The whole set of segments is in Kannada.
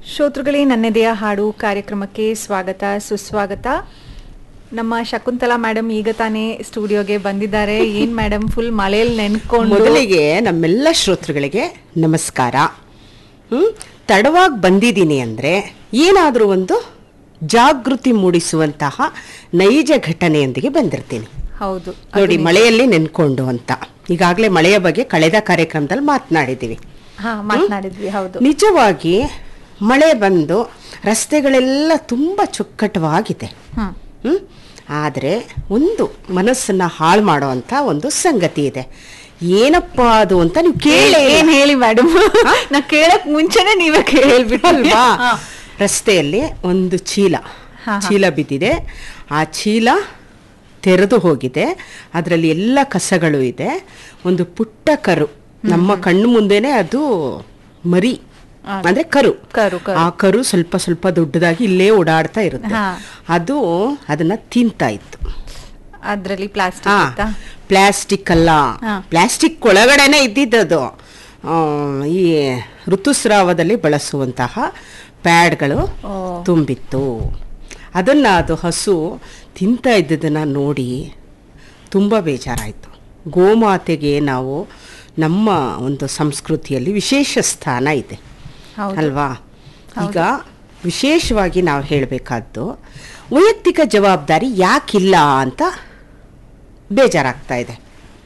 ಶ್ರೋತೃಗಳೇ ನನ್ನೆದೆಯ ಹಾಡು ಕಾರ್ಯಕ್ರಮಕ್ಕೆ ಸ್ವಾಗತ ಸುಸ್ವಾಗತ ನಮ್ಮ ಶಕುಂತಲಾ ಮೇಡಮ್ ಈಗ ತಾನೇ ಸ್ಟುಡಿಯೋಗೆ ಬಂದಿದ್ದಾರೆ ಏನ್ ಮೇಡಮ್ ಫುಲ್ ಮಳೆಯಲ್ಲಿ ನೆನ್ಕೊಂಡು ಮೊದಲಿಗೆ ನಮ್ಮೆಲ್ಲ ಶ್ರೋತೃಗಳಿಗೆ ನಮಸ್ಕಾರ ಹ್ಮ್ ತಡವಾಗಿ ಬಂದಿದ್ದೀನಿ ಅಂದ್ರೆ ಏನಾದರೂ ಒಂದು ಜಾಗೃತಿ ಮೂಡಿಸುವಂತಹ ನೈಜ ಘಟನೆಯೊಂದಿಗೆ ಬಂದಿರ್ತೀನಿ ಹೌದು ನೋಡಿ ಮಳೆಯಲ್ಲಿ ನೆನ್ಕೊಂಡು ಅಂತ ಈಗಾಗಲೇ ಮಳೆಯ ಬಗ್ಗೆ ಕಳೆದ ಕಾರ್ಯಕ್ರಮದಲ್ಲಿ ಮಾತನಾಡಿದ್ದೀವಿ ಹಾ ಮಾತನಾಡಿದ್ವಿ ಹೌದು ನಿಜವಾಗಿ ಮಳೆ ಬಂದು ರಸ್ತೆಗಳೆಲ್ಲ ತುಂಬ ಚೊಕ್ಕಟವಾಗಿದೆ ಹ್ಮ್ ಹ್ಮ್ ಆದರೆ ಒಂದು ಮನಸ್ಸನ್ನ ಹಾಳು ಮಾಡುವಂತ ಒಂದು ಸಂಗತಿ ಇದೆ ಏನಪ್ಪ ಅದು ಅಂತ ನೀವು ಕೇಳಿ ಏನ್ ಹೇಳಿ ಮೇಡಮ್ ನಾ ಕೇಳಕ್ ಮುಂಚೆನೆ ನೀವೇ ಹೇಳ್ಬಿಟ್ಟಲ್ವಾ ಅಲ್ವಾ ರಸ್ತೆಯಲ್ಲಿ ಒಂದು ಚೀಲ ಹಾ, ಹಾ. ಚೀಲ ಬಿದ್ದಿದೆ ಆ ಚೀಲ ತೆರೆದು ಹೋಗಿದೆ ಅದರಲ್ಲಿ ಎಲ್ಲ ಕಸಗಳು ಇದೆ ಒಂದು ಪುಟ್ಟ ಕರು ನಮ್ಮ ಕಣ್ಣು ಮುಂದೆನೆ ಅದು ಮರಿ ಆ, ಅಂದ್ರೆ ಕರು ಕರು, ಕರು. ಆ ಕರು ಸ್ವಲ್ಪ ಸ್ವಲ್ಪ ದೊಡ್ಡದಾಗಿ ಇಲ್ಲೇ ಓಡಾಡ್ತಾ ಇರುತ್ತೆ ಹಾ. ಅದು ಅದನ್ನ ತಿಂತಾ ಇತ್ತು ಅದ್ರಲ್ಲಿ ಹಾ ಪ್ಲಾಸ್ಟಿಕ್ ಇತ್ತಾ ಪ್ಲಾಸ್ಟಿಕ್ ಅಲ್ಲ ಹಾ. ಪ್ಲಾಸ್ಟಿಕ್ ಒಳಗಡೆನೆ ಇದ್ದಿದ್ದದು ಆ, ಈ ಋತುಸ್ರಾವದಲ್ಲಿ ಬಳಸುವಂತಹ ಪ್ಯಾಡ್ಗಳು ಓ. ತುಂಬಿತ್ತು ಅದನ್ನ ಅದು ಹಸು ತಿಂತಾ ಇದ್ದದನ್ನ ನೋಡಿ ತುಂಬ ಬೇಜಾರಾಯಿತು ಗೋಮಾತೆಗೆ ನಾವು ನಮ್ಮ ಒಂದು ಸಂಸ್ಕೃತಿಯಲ್ಲಿ ವಿಶೇಷ ಸ್ಥಾನ ಇದೆ ಹೌದು. ಅಲ್ವಾ ಈಗ ವಿಶೇಷವಾಗಿ ನಾವು ಹೇಳಬೇಕಾದ್ದು ವೈಯಕ್ತಿಕ ಜವಾಬ್ದಾರಿ ಯಾಕಿಲ್ಲ ಅಂತ ಬೇಜಾರಾಗ್ತಾ ಇದೆ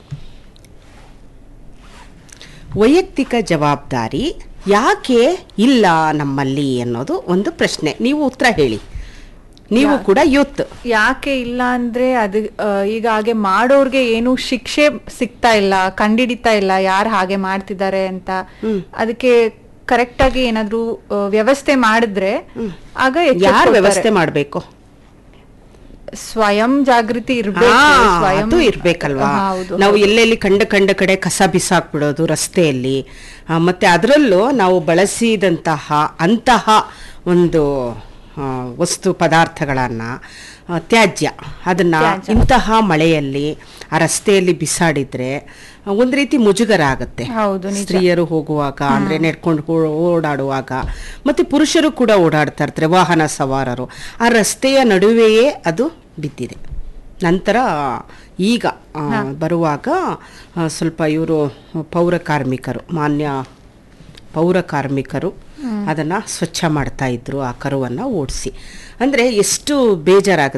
ವೈಯಕ್ತಿಕ ಜವಾಬ್ದಾರಿ ಯಾಕೆ ಇಲ್ಲ ನಮ್ಮಲ್ಲಿ ಅನ್ನೋದು ಒಂದು ಪ್ರಶ್ನೆ ನೀವು ಉತ್ತರ ಹೇಳಿ ನೀವು ಕೂಡ ಯೂತ್ ಯಾಕೆ ಇಲ್ಲ ಅಂದ್ರೆ ಅದು ಆ, ಈಗ ಹಾಗೆ ಮಾಡೋರ್ಗೆ ಏನು ಶಿಕ್ಷೆ ಸಿಗ್ತಾ ಇಲ್ಲ ಕಂಡಿಡಿತಾ ಇಲ್ಲ ಯಾರು ಹಾಗೆ ಮಾಡ್ತಿದ್ದಾರೆ ಅಂತ ಅದಕ್ಕೆ ಕರೆಕ್ಟ್ ಆಗಿ ಏನಾದ್ರೂ ಆ, ವ್ಯವಸ್ಥೆ ಮಾಡಿದ್ರೆ ಆಗ ಎಚ್ಚೆತ್ಕೊಳ್ತಾರೆ. ಯಾರು ವ್ಯವಸ್ಥೆ ಮಾಡಬೇಕು ಸ್ವಯಂ ಜಾಗೃತಿ ಇರ್ಬೇಕು ಸ್ವಯಂ ಅದು ಇರ್ಬೇಕಲ್ವಾ ಹೌದು ನಾವು ಎಲ್ಲೆಲ್ಲಿ ಕಂಡ ಕಂಡ ಕಡೆ ಕಸ ಬಿಸಾಕ್ಬಿಡೋದು ರಸ್ತೆಯಲ್ಲಿ ಆ, ಮತ್ತೆ ಅದರಲ್ಲೂ ನಾವು ಬಳಸಿದಂತಹ ಅಂತಹ ಒಂದು ಆ, ವಸ್ತು ಪದಾರ್ಥಗಳನ್ನ ಆ, ತ್ಯಾಜ್ಯ ಅದನ್ನ ತ್ಯಾಜ್ಯ. ಇಂತಹ ಮಳೆಯಲ್ಲಿ ಆ ರಸ್ತೆಯಲ್ಲಿ ಬಿಸಾಡಿದ್ರೆ ಆ, ಒಂದು ರೀತಿ ಮುಜುಗರ ಆಗುತ್ತೆ ಹೌದು, ನಿಜ. ಸ್ತ್ರೀಯರು ಹೋಗುವಾಗ ಅಂದ್ರೆ ನೆಡ್ಕೊಂಡು ಹೋ- ಓಡಾಡುವಾಗ ಮತ್ತೆ ಪುರುಷರು ಕೂಡ ಓಡಾಡ್ತಾ ಇರ್ತಾರೆ ವಾಹನ ಸವಾರರು ಆ ರಸ್ತೆಯ ನಡುವೆಯೇ ಅದು ಬಿದ್ದಿದೆ ನಂತರ ಈಗ ಆ, ಬರುವಾಗ ಆ, ಸ್ವಲ್ಪ ಇವರು ಪೌರ ಕಾರ್ಮಿಕರು ಮಾನ್ಯ ಪೌರ ಕಾರ್ಮಿಕರು ಅದನ್ನ ಸ್ವಚ್ಛ ಮಾಡ್ತಾ ಇದ್ರು ಆ ಕರುವನ್ನ ಓಡಿಸಿ ಅಂದ್ರೆ ಎಷ್ಟು ಬೇಜಾರಾಗುತ್ತೆ